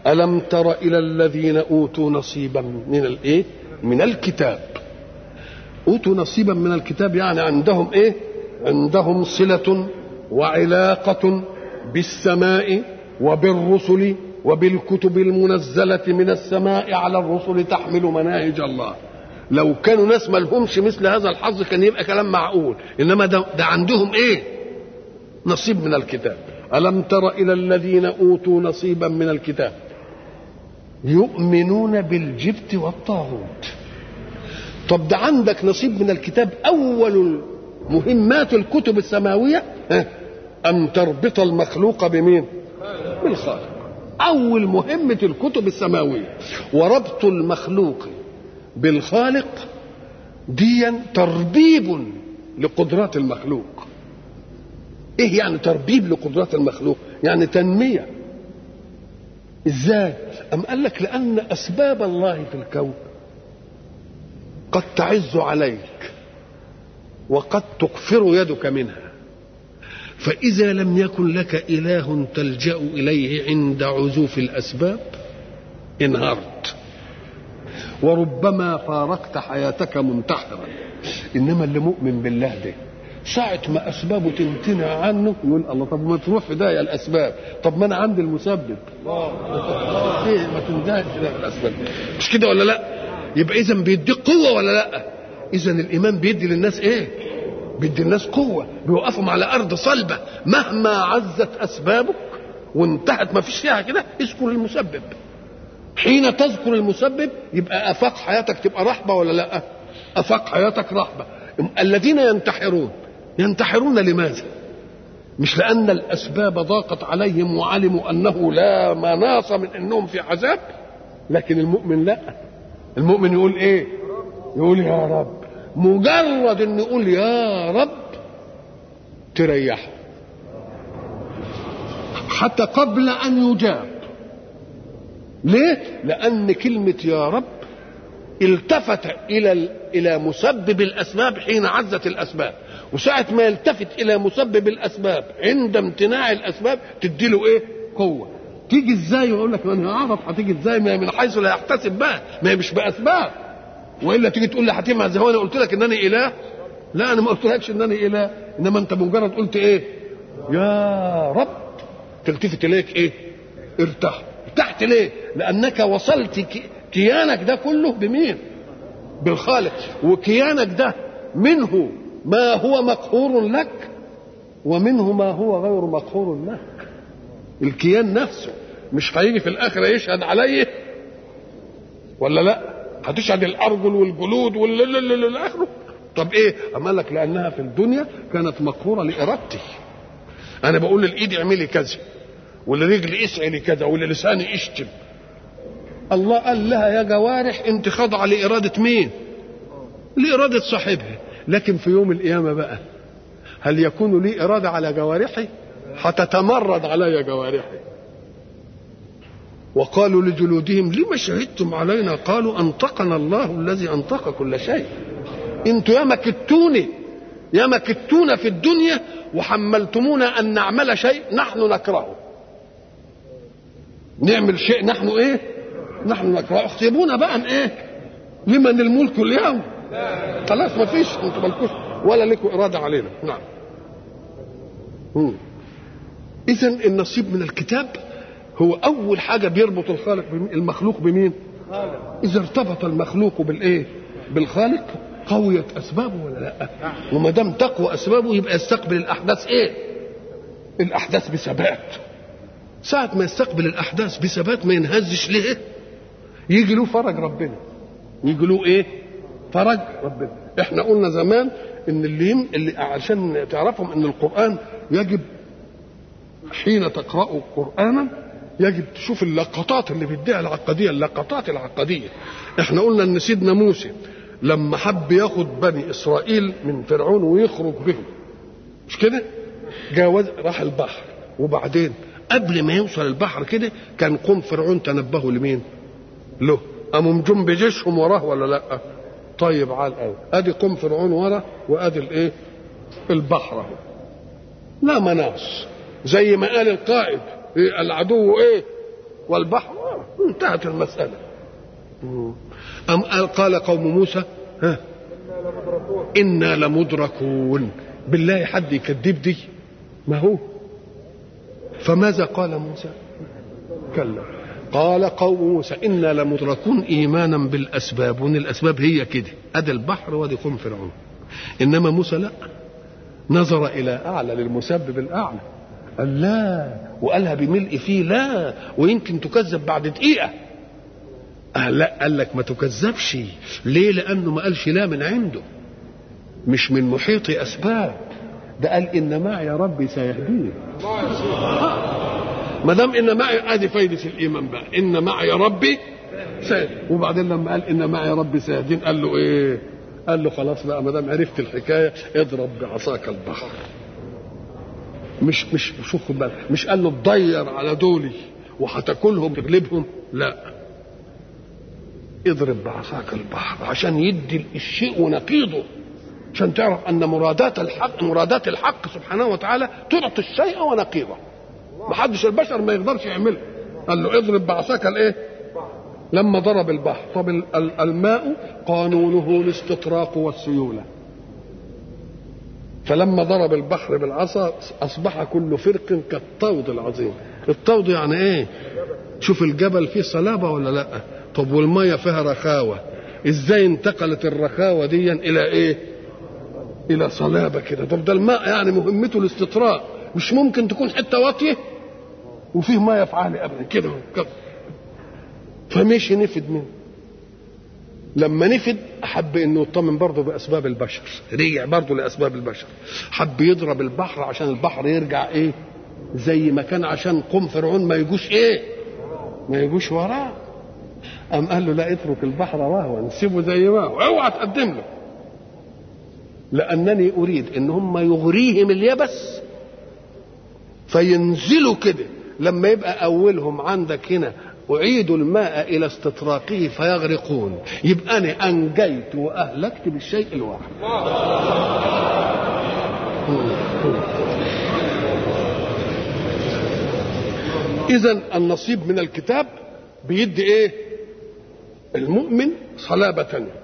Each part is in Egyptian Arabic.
ألم تر إلى الذين أوتوا نصيبا من الإيه؟ من الكتاب أوتوا نصيبا من الكتاب يعني عندهم إيه؟ عندهم صلة وعلاقة بالسماء وبالرسل وبالكتب المنزلة من السماء على الرسل تحمل مناهج الله لو كانوا ناس ما لهمش مثل هذا الحظ كان يبقى كلام معقول انما ده, ده عندهم ايه نصيب من الكتاب الم تر الى الذين اوتوا نصيبا من الكتاب يؤمنون بالجبت والطاغوت طب ده عندك نصيب من الكتاب اول مهمات الكتب السماويه ان تربط المخلوق بمين بالخالق اول مهمه الكتب السماويه وربط المخلوق بالخالق ديا تربيب لقدرات المخلوق ايه يعني تربيب لقدرات المخلوق يعني تنميه ازاي ام قال لك لان اسباب الله في الكون قد تعز عليك وقد تكفر يدك منها فاذا لم يكن لك اله تلجا اليه عند عزوف الاسباب انهارت وربما فارقت حياتك منتحرا انما اللي مؤمن بالله ده ساعة ما أسبابه تمتنع عنه يقول الله طب ما تروح في داية الأسباب طب ما أنا عندي المسبب إيه ما تندهش الأسباب مش كده ولا لا يبقى إذا بيديك قوة ولا لا إذا الإيمان بيدي للناس إيه بيدي الناس قوة بيوقفهم على أرض صلبة مهما عزت أسبابك وانتهت ما فيش فيها كده اذكر المسبب حين تذكر المسبب يبقى افاق حياتك تبقى رحبه ولا لا؟ افاق حياتك رحبه الذين ينتحرون ينتحرون لماذا؟ مش لان الاسباب ضاقت عليهم وعلموا انه لا مناص من انهم في عذاب لكن المؤمن لا المؤمن يقول ايه؟ يقول يا رب مجرد ان يقول يا رب تريحه حتى قبل ان يجاب ليه؟ لأن كلمة يا رب التفت إلى إلى مسبب الأسباب حين عزت الأسباب، وساعة ما يلتفت إلى مسبب الأسباب عند امتناع الأسباب تديله إيه؟ قوة. تيجي إزاي؟ يقول لك أنا أعرف هتيجي إزاي؟ ما من حيث لا يحتسب بقى، ما هي مش بأسباب. وإلا تيجي تقول لي هتمع زي أنا قلت لك إنني إله؟ لا أنا ما قلتلكش إنني إله، إنما أنت مجرد قلت إيه؟ يا رب تلتفت إليك إيه؟ ارتاح. ارتحت ليه؟ لأنك وصلت كيانك ده كله بمين؟ بالخالق وكيانك ده منه ما هو مقهور لك ومنه ما هو غير مقهور لك الكيان نفسه مش هيجي في الآخرة يشهد عليه ولا لا هتشهد الأرجل والجلود والى آخره طب ايه أما لك لأنها في الدنيا كانت مقهورة لإرادتي أنا بقول للإيد اعملي كذا والرجل اسعلي كذا واللسان اشتم الله قال لها يا جوارح انت خاضعه لاراده مين لاراده صاحبها لكن في يوم القيامه بقى هل يكون لي اراده على جوارحي هتتمرد علي جوارحي وقالوا لجلودهم لما شهدتم علينا قالوا انطقنا الله الذي انطق كل شيء انتوا يا مكتوني يا مكتونا في الدنيا وحملتمونا ان نعمل شيء نحن نكرهه نعمل شيء نحن ايه نحن نكره احسبونا بقى ايه لمن الملك اليوم خلاص ما فيش انتوا مالكوش ولا لكم اراده علينا نعم اذا النصيب من الكتاب هو اول حاجه بيربط الخالق المخلوق بمين اذا ارتبط المخلوق بالايه بالخالق قويت اسبابه ولا لا وما دام تقوى اسبابه يبقى يستقبل الاحداث ايه الاحداث بثبات ساعة ما يستقبل الأحداث بثبات ما ينهزش ليه يجي له فرج ربنا يجي له إيه فرج ربنا إحنا قلنا زمان إن اللي, يم... اللي عشان تعرفهم إن القرآن يجب حين تقرأوا قرآنا يجب تشوف اللقطات اللي بيديها العقدية اللقطات العقدية إحنا قلنا إن سيدنا موسى لما حب ياخد بني إسرائيل من فرعون ويخرج بهم مش كده جاوز راح البحر وبعدين قبل ما يوصل البحر كده كان قوم فرعون تنبهوا لمين؟ له قاموا مجم بجيشهم وراه ولا لا؟ طيب عال قوي ادي قوم فرعون ورا وادي الايه؟ البحر اهو لا مناص زي ما قال القائد إيه العدو ايه؟ والبحر انتهت المسألة أم قال قوم موسى ها إنا لمدركون بالله حد يكذب دي ما هو فماذا قال موسى كلا قال قوم موسى إنا لمدركون إيمانا بالأسباب وإن الأسباب هي كده أدي البحر وادي قوم فرعون إنما موسى لا نظر إلى أعلى للمسبب الأعلى قال لا وقالها بملء فيه لا ويمكن تكذب بعد دقيقة قال لا قال لك ما تكذبش ليه لأنه ما قالش لا من عنده مش من محيط أسباب ده قال إن معي ربي سيهديني ما دام إن معي ادي فايدة الإيمان بقى إن معي ربي سيهدين وبعدين لما قال إن معي ربي سيهدين قال له إيه؟ قال له خلاص بقى ما دام عرفت الحكاية اضرب بعصاك البحر مش مش شوف بقى مش قال له تضير على دولي وهتاكلهم تغلبهم لا اضرب بعصاك البحر عشان يدي الشيء ونقيضه عشان تعرف ان مرادات الحق مرادات الحق سبحانه وتعالى تعطي الشيء ونقيضه ما حدش البشر ما يقدرش يعملها قال له اضرب بعصاك الايه لما ضرب البحر طب الماء قانونه الاستطراق والسيوله فلما ضرب البحر بالعصا اصبح كل فرق كالطود العظيم الطود يعني ايه شوف الجبل فيه صلابه ولا لا طب والميه فيها رخاوه ازاي انتقلت الرخاوه دي الى ايه الى صلابه كده طب ده الماء يعني مهمته الاستطراء مش ممكن تكون حته واطيه وفيه ميه في عالي ابدا كده كده فمشي نفد منه لما نفد حب انه يطمن برضه باسباب البشر رجع برضه لاسباب البشر حب يضرب البحر عشان البحر يرجع ايه زي ما كان عشان قوم فرعون ما يجوش ايه ما يجوش وراه قام قال له لا اترك البحر وهو سيبه زي ما هو اوعى تقدم له لانني اريد ان هم يغريهم اليبس فينزلوا كده لما يبقى اولهم عندك هنا أعيد الماء إلى استطراقه فيغرقون يبقى أنا أنجيت وأهلكت بالشيء الواحد إذا النصيب من الكتاب بيدي إيه المؤمن صلابة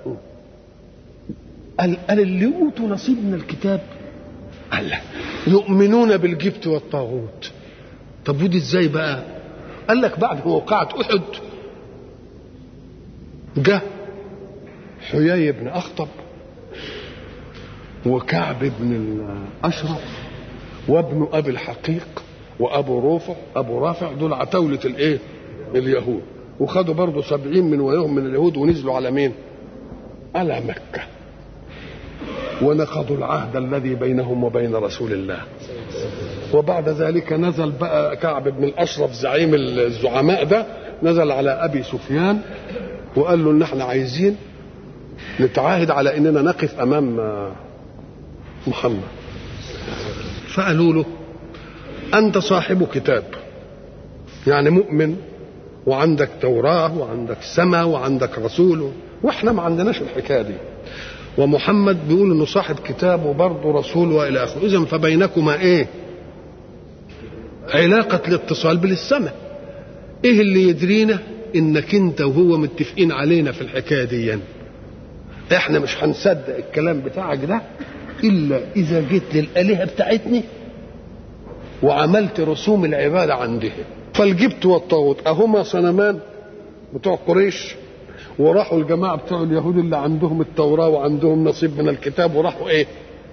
قال قال اللي أوتوا نصيب من الكتاب قال يؤمنون بالجبت والطاغوت طب ودي ازاي بقى قال لك بعد موقعة أحد جه حيي بن أخطب وكعب بن الأشرف وابن أبي الحقيق وأبو رافع أبو رافع دول عتاولة الإيه؟ اليهود وخدوا برضه سبعين من وياهم من اليهود ونزلوا على مين؟ على مكة ونقضوا العهد الذي بينهم وبين رسول الله وبعد ذلك نزل بقى كعب بن الاشرف زعيم الزعماء ده نزل على ابي سفيان وقال له ان احنا عايزين نتعاهد على اننا نقف امام محمد فقالوا له انت صاحب كتاب يعني مؤمن وعندك توراه وعندك سماء وعندك رسول واحنا ما عندناش الحكايه دي ومحمد بيقول انه صاحب كتاب وبرضه رسول والى اخره اذا فبينكما ايه علاقة الاتصال بالسماء ايه اللي يدرينا انك انت وهو متفقين علينا في الحكاية دي احنا مش هنصدق الكلام بتاعك ده الا اذا جيت للالهة بتاعتني وعملت رسوم العبادة عندهم فالجبت والطاغوت اهما صنمان بتوع قريش وراحوا الجماعة بتوع اليهود اللي عندهم التوراة وعندهم نصيب من الكتاب وراحوا ايه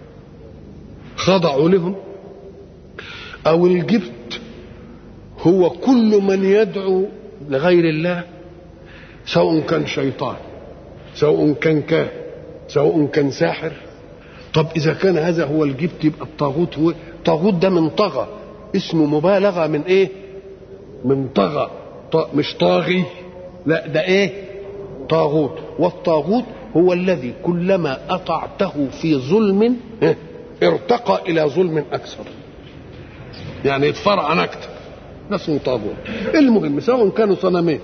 خضعوا لهم او الجبت هو كل من يدعو لغير الله سواء كان شيطان سواء كان كاهن سواء كان ساحر طب اذا كان هذا هو الجبت يبقى الطاغوت هو الطاغوت ده من طغى اسمه مبالغه من ايه من طغى مش طاغي لا ده ايه طاغوت والطاغوت هو الذي كلما اطعته في ظلم ارتقى الى ظلم اكثر يعني يتفرعن اكثر ده اسمه طاغوت المهم سواء كانوا صنمين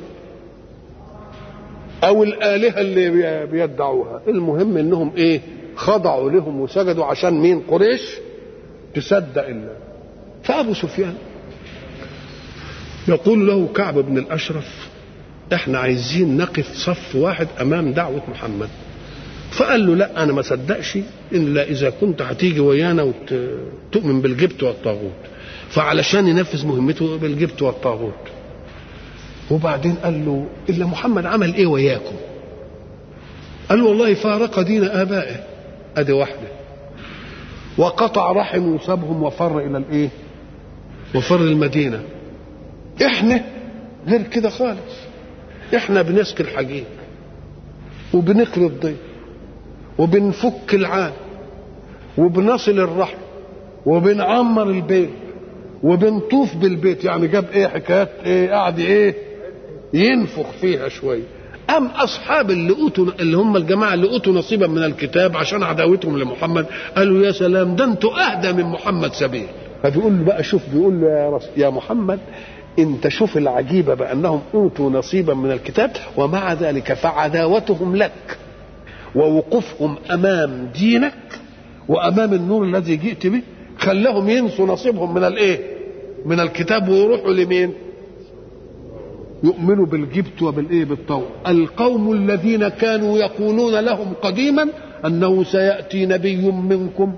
او الالهه اللي بيدعوها المهم انهم ايه خضعوا لهم وسجدوا عشان مين قريش تصدق الله فابو سفيان يقول له كعب بن الاشرف احنا عايزين نقف صف واحد امام دعوه محمد فقال له لا انا ما صدقش الا اذا كنت هتيجي ويانا وتؤمن بالجبت والطاغوت فعلشان ينفذ مهمته بالجبت والطاغوت وبعدين قال له الا محمد عمل ايه وياكم قال له والله فارق دين ابائه ادي واحده وقطع رحم وسابهم وفر الى الايه وفر المدينه احنا غير كده خالص احنا بنسقي الحجيج وبنقري الضيف وبنفك العام وبنصل الرحم وبنعمر البيت وبنطوف بالبيت يعني جاب ايه حكايات ايه قاعد ايه ينفخ فيها شويه أم أصحاب اللي أوتوا اللي هم الجماعة اللي أوتوا نصيبا من الكتاب عشان عداوتهم لمحمد قالوا يا سلام ده أنتوا أهدى من محمد سبيل فبيقول له بقى شوف بيقول له يا, رس يا محمد انت شوف العجيبه بانهم اوتوا نصيبا من الكتاب ومع ذلك فعداوتهم لك ووقوفهم امام دينك وامام النور الذي جئت به خلاهم ينسوا نصيبهم من الايه من الكتاب ويروحوا لمين يؤمنوا بالجبت وبالايه بالطوع القوم الذين كانوا يقولون لهم قديما انه سياتي نبي منكم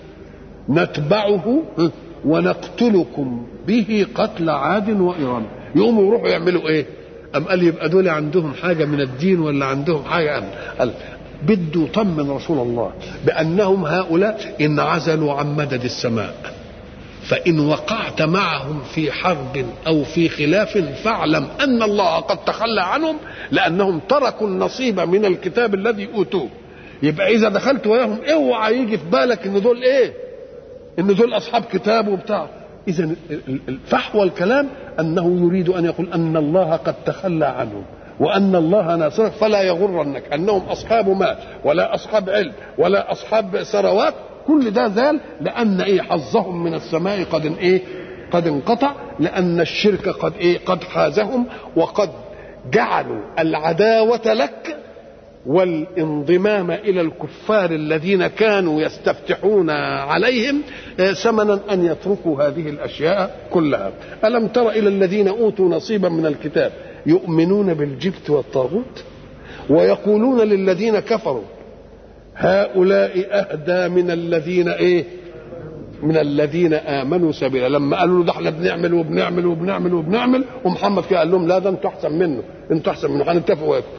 نتبعه ونقتلكم به قتل عاد وإرم يقوموا يروحوا يعملوا ايه أم قال يبقى دول عندهم حاجة من الدين ولا عندهم حاجة أم قال بده يطمن رسول الله بأنهم هؤلاء انعزلوا عن مدد السماء فإن وقعت معهم في حرب أو في خلاف فاعلم أن الله قد تخلى عنهم لأنهم تركوا النصيب من الكتاب الذي أوتوه يبقى إذا دخلت وياهم اوعى يجي في بالك إن دول إيه ان دول اصحاب كتاب وبتاع اذا فحوى الكلام انه يريد ان يقول ان الله قد تخلى عنهم وان الله ناصرك فلا يغرنك انهم اصحاب مال ولا اصحاب علم ولا اصحاب ثروات كل ده زال لان ايه حظهم من السماء قد ايه قد انقطع لان الشرك قد ايه قد حازهم وقد جعلوا العداوه لك والانضمام الى الكفار الذين كانوا يستفتحون عليهم ثمنا ان يتركوا هذه الاشياء كلها الم تر الى الذين اوتوا نصيبا من الكتاب يؤمنون بالجبت والطاغوت ويقولون للذين كفروا هؤلاء اهدى من الذين ايه من الذين امنوا سبيلا لما قالوا له ده احنا بنعمل وبنعمل وبنعمل وبنعمل ومحمد كده قال لهم لا ده انتوا احسن منه انتوا احسن منه هنتفقوا